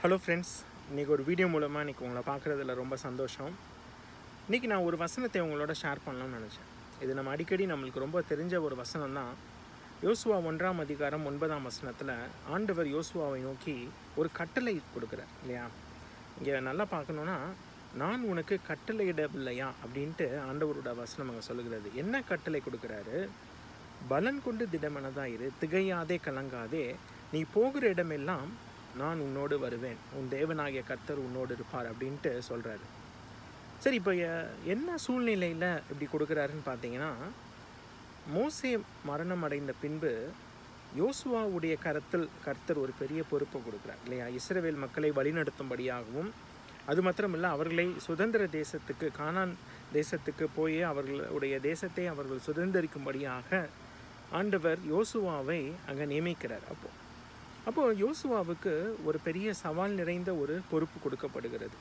hello friends இன்றைக்கி ஒரு video மூலமாக இன்றைக்கி உங்களை பார்க்குறதுல ரொம்ப சந்தோஷம் இன்றைக்கி நான் ஒரு வசனத்தை உங்களோட ஷேர் பண்ணலாம்னு நினச்சேன் இது நம்ம அடிக்கடி நம்மளுக்கு ரொம்ப தெரிஞ்ச ஒரு வசனம் தான் யோசுவா ஒன்றாம் அதிகாரம் ஒன்பதாம் வசனத்தில் ஆண்டவர் யோசுவாவை நோக்கி ஒரு கட்டளை கொடுக்குறார் இல்லையா இங்கே நல்லா பார்க்கணுன்னா நான் உனக்கு கட்டளையிடவில்லையா அப்படின்ட்டு ஆண்டவரோட வசனம் அங்கே சொல்லுகிறது என்ன கட்டளை கொடுக்குறாரு பலன் கொண்டு திடமனதாக இரு திகையாதே கலங்காதே நீ போகிற இடமெல்லாம் நான் உன்னோடு வருவேன் உன் தேவனாகிய கர்த்தர் உன்னோடு இருப்பார் அப்படின்ட்டு சொல்கிறாரு சரி இப்போ எ- என்ன சூழ்நிலையில் இப்படி கொடுக்குறாருன்னு பார்த்தீங்கன்னா மோசே மரணம் அடைந்த பின்பு யோசுவாவுடைய கரத்தில் கர்த்தர் ஒரு பெரிய பொறுப்பை கொடுக்குறார் இல்லையா இஸ்ரவேல் மக்களை வழிநடத்தும்படியாகவும் அது மாத்திரமில்ல அவர்களை சுதந்திர தேசத்துக்கு கானான் தேசத்துக்கு போய் அவர்களுடைய தேசத்தை அவர்கள் சுதந்திரிக்கும்படியாக ஆண்டவர் யோசுவாவை அங்கே நியமிக்கிறார் அப்போ அப்போது யோசுவாவுக்கு ஒரு பெரிய சவால் நிறைந்த ஒரு பொறுப்பு கொடுக்கப்படுகிறது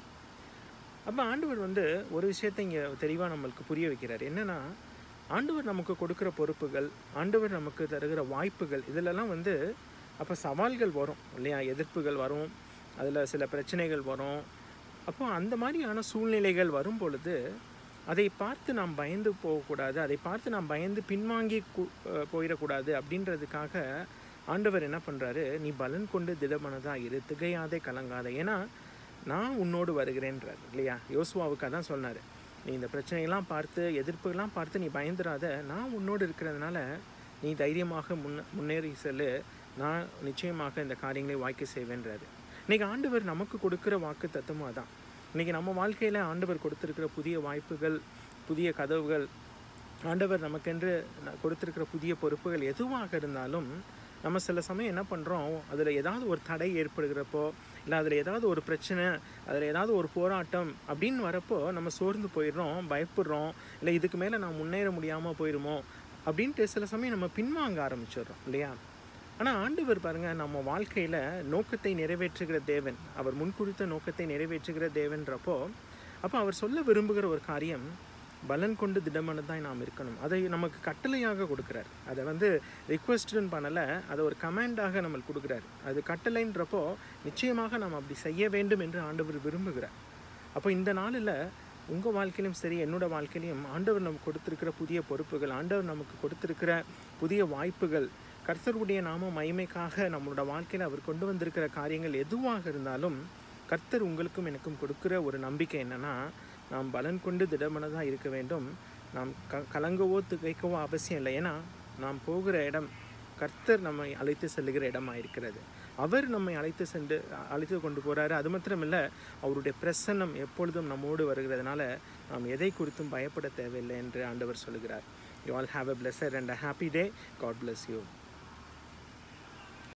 அப்போ ஆண்டவர் வந்து ஒரு விஷயத்தை இங்கே தெளிவாக நம்மளுக்கு புரிய வைக்கிறார் என்னென்னா ஆண்டவர் நமக்கு கொடுக்குற பொறுப்புகள் ஆண்டவர் நமக்கு தருகிற வாய்ப்புகள் இதிலெல்லாம் வந்து அப்போ சவால்கள் வரும் இல்லையா எதிர்ப்புகள் வரும் அதில் சில பிரச்சனைகள் வரும் அப்போ அந்த மாதிரியான சூழ்நிலைகள் வரும் பொழுது அதை பார்த்து நாம் பயந்து போகக்கூடாது அதை பார்த்து நாம் பயந்து பின்வாங்கி கு- அஹ் போயிடக்கூடாது அப்படின்றதுக்காக ஆண்டவர் என்ன பண்ணுறாரு நீ பலன் கொண்டு திடமனதாக இரு திகையாதே கலங்காதே ஏன்னா நான் உன்னோடு வருகிறேன்றார் இல்லையா யோசுவாவுக்கு அதான் சொன்னார் நீ இந்த பிரச்சனையெல்லாம் பார்த்து எதிர்ப்புகள்லாம் பார்த்து நீ பயந்துராத நான் உன்னோடு இருக்கிறதுனால நீ தைரியமாக முன்ன முன்னேறி செல்லு நான் நிச்சயமாக இந்த காரியங்களை வாய்க்க செய்வேன்றாரு இன்றைக்கி ஆண்டவர் நமக்கு கொடுக்குற வாக்கு தத்துவம் அதான் இன்றைக்கி நம்ம வாழ்க்கையில் ஆண்டவர் கொடுத்துருக்கிற புதிய வாய்ப்புகள் புதிய கதவுகள் ஆண்டவர் நமக்கென்று ந- கொடுத்திருக்கிற புதிய பொறுப்புகள் எதுவாக இருந்தாலும் நம்ம சில சமயம் என்ன பண்ணுறோம் அதில் ஏதாவது ஒரு தடை ஏற்படுகிறப்போ இல்லை அதில் ஏதாவது ஒரு பிரச்சனை அதில் ஏதாவது ஒரு போராட்டம் அப்படின்னு வரப்போ நம்ம சோர்ந்து போயிடுறோம் பயப்படுறோம் இல்லை இதுக்கு மேலே நான் முன்னேற முடியாமல் போயிடுமோ அப்படின்ட்டு சில சமயம் நம்ம பின்வாங்க ஆரம்பிச்சிடுறோம் இல்லையா ஆனால் ஆண்டவர் பாருங்க நம்ம வாழ்க்கையில் நோக்கத்தை நிறைவேற்றுகிற தேவன் அவர் முன்குறித்த நோக்கத்தை நிறைவேற்றுகிற தேவன்றப்போ அப்போ அவர் சொல்ல விரும்புகிற ஒரு காரியம் பலன் கொண்டு திடமானதாய் நாம் இருக்கணும் அதை நமக்கு கட்டளையாக கொடுக்குறார் அதை வந்து ரிக்வெஸ்ட்னு பண்ணலை அதை ஒரு கமாண்டாக நம்மளுக்கு கொடுக்குறாரு அது கட்டளைன்றப்போ நிச்சயமாக நாம் அப்படி செய்ய வேண்டும் என்று ஆண்டவர் விரும்புகிறார் அப்போ இந்த நாளில் உங்கள் வாழ்க்கையிலும் சரி என்னோட வாழ்க்கையிலையும் ஆண்டவர் நமக்கு கொடுத்திருக்கிற புதிய பொறுப்புகள் ஆண்டவர் நமக்கு கொடுத்திருக்கிற புதிய வாய்ப்புகள் கர்த்தருடைய நாம மகிமைக்காக நம்மளோட வாழ்க்கையில் அவர் கொண்டு வந்திருக்கிற காரியங்கள் எதுவாக இருந்தாலும் கர்த்தர் உங்களுக்கும் எனக்கும் கொடுக்கிற ஒரு நம்பிக்கை என்னன்னா நாம் பலன் கொண்டு திடமனதாக இருக்க வேண்டும் நாம் க கலங்கவோ திகைக்கவோ அவசியம் இல்லை ஏன்னா நாம் போகிற இடம் கர்த்தர் நம்மை அழைத்து செல்லுகிற இடமா இருக்கிறது அவர் நம்மை அழைத்து சென்று அழைத்து கொண்டு போகிறாரு அது மாத்திரமில்ல அவருடைய பிரசன்னம் எப்பொழுதும் நம்மோடு வருகிறதுனால நாம் எதை குறித்தும் பயப்பட தேவையில்லை என்று ஆண்டவர் சொல்கிறார் you all have a pleasure and a happy day God bless you